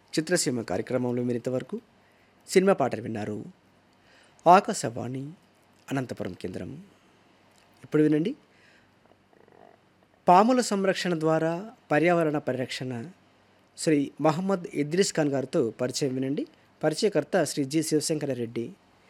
చిత్రసీమ కార్యక్రమంలో మీరు ఇంతవరకు సినిమా పాటలు విన్నారు ఆకాశవాణి అనంతపురం కేంద్రం ఇప్పుడు వినండి పాముల సంరక్షణ ద్వారా పర్యావరణ పరిరక్షణ శ్రీ మహమ్మద్ ఇద్రిస్ ఖాన్ గారితో పరిచయం వినండి పరిచయకర్త శ్రీ జి శివశంకర రెడ్డి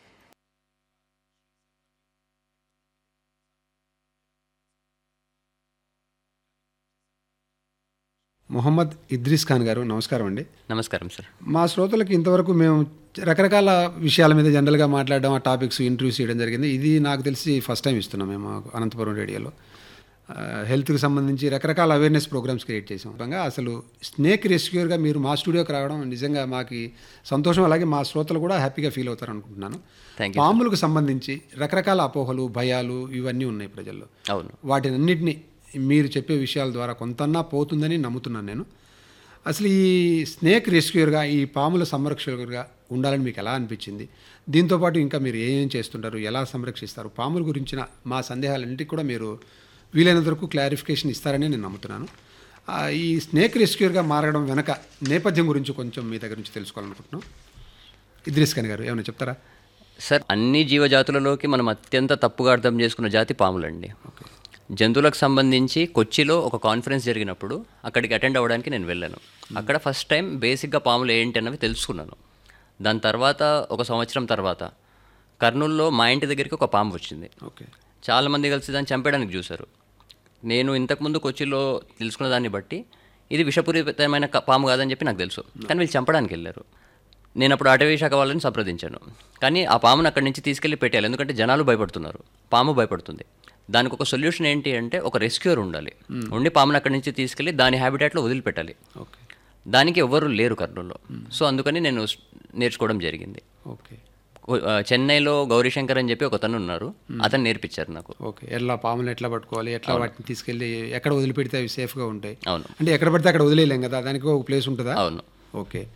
మొహమ్మద్ ఇద్రీస్ ఖాన్ గారు నమస్కారం అండి నమస్కారం సార్ మా శ్రోతలకు ఇంతవరకు మేము రకరకాల విషయాల మీద జనరల్గా మాట్లాడడం ఆ టాపిక్స్ ఇంటర్వ్యూస్ చేయడం జరిగింది ఇది నాకు తెలిసి ఫస్ట్ టైం ఇస్తున్నాం మేము అనంతపురం రేడియోలో ఆ, హెల్త్కి సంబంధించి రకరకాల అవేర్నెస్ ప్రోగ్రామ్స్ క్రియేట్ చేసాం ముఖ్యంగా అసలు స్నేక్ రెస్క్యూర్గా మీరు మా స్టూడియోకి రావడం నిజంగా మాకు సంతోషం అలాగే మా శ్రోతలు కూడా హ్యాపీగా ఫీల్ అవుతారు అనుకుంటున్నాను థ్యాంక్ యూ పాములకు సంబంధించి రకరకాల అపోహలు భయాలు ఇవన్నీ ఉన్నాయి ప్రజల్లో అవును వాటినన్నిటిని మీరు చెప్పే విషయాల ద్వారా కొంతన్నా పోతుందని నమ్ముతున్నాను నేను అసలు ఈ స్నేక్ రెస్క్యూర్గా ఈ పాముల సంరక్షకులుగా ఉండాలని మీకు ఎలా అనిపించింది దీంతోపాటు ఇంకా మీరు ఏమేం చేస్తుంటారు ఎలా సంరక్షిస్తారు పాముల గురించిన మా సందేహాలన్నింటికి కూడా మీరు వీలైనంత వరకు క్లారిఫికేషన్ ఇస్తారని నేను నమ్ముతున్నాను ఆ, ఈ స్నేక్ రెస్క్యూర్గా మారడం వెనక నేపథ్యం గురించి కొంచెం మీ దగ్గర నుంచి తెలుసుకోవాలనుకుంటున్నాం ఇద్రిస్ ఖాన్ గారు ఏమైనా చెప్తారా సార్ అన్ని జీవజాతులలోకి మనం అత్యంత తప్పుగా అర్థం చేసుకున్న జాతి పాములండి జంతువులకు సంబంధించి కొచ్చిలో ఒక కాన్ఫరెన్స్ జరిగినప్పుడు అక్కడికి అటెండ్ అవ్వడానికి నేను వెళ్ళాను అక్కడ ఫస్ట్ టైం బేసిక్గా పాములు ఏంటి అన్నవి తెలుసుకున్నాను దాని తర్వాత ఒక సంవత్సరం తర్వాత కర్నూలులో మా ఇంటి దగ్గరికి ఒక పాము వచ్చింది ఓకే చాలామంది కలిసి దాన్ని చంపేయడానికి చూశారు నేను ఇంతకుముందు కొచ్చిలో తెలుసుకున్న దాన్ని బట్టి ఇది విషపూరితమైన క- పాము కాదని చెప్పి నాకు తెలుసు కానీ వీళ్ళు చంపడానికి వెళ్ళారు నేను అప్పుడు అటవీ శాఖ వాళ్ళని సంప్రదించాను కానీ ఆ పామును అక్కడి నుంచి తీసుకెళ్ళి పెట్టాలి ఎందుకంటే జనాలు భయపడుతున్నారు పాము భయపడుతుంది దానికి ఒక సొల్యూషన్ ఏంటి అంటే ఒక రెస్క్యూర్ ఉండాలి ఉండి పామును అక్కడి నుంచి తీసుకెళ్ళి దాని హ్యాబిటాట్లో వదిలిపెట్టాలి ఓకే దానికి ఎవ్వరు లేరు కర్నూలులో సో అందుకని నేను స్- నేర్చుకోవడం జరిగింది ఓకే ఓ- ఆ, చెన్నైలో గౌరీశంకర్ అని చెప్పి ఒక అతను ఉన్నారు అతను నేర్పించారు నాకు ఓకే ఎట్లా పాములు ఎట్లా పట్టుకోవాలి ఎట్లా వాటిని తీసుకెళ్ళి ఎక్కడ వదిలిపెడితే అవి సేఫ్గా ఉంటాయి అవును అంటే ఎక్కడ పడితే అక్కడ వదిలేయలేం కదా దానికి ఒక ప్లేస్ ఉంటుందా అవును ఓకే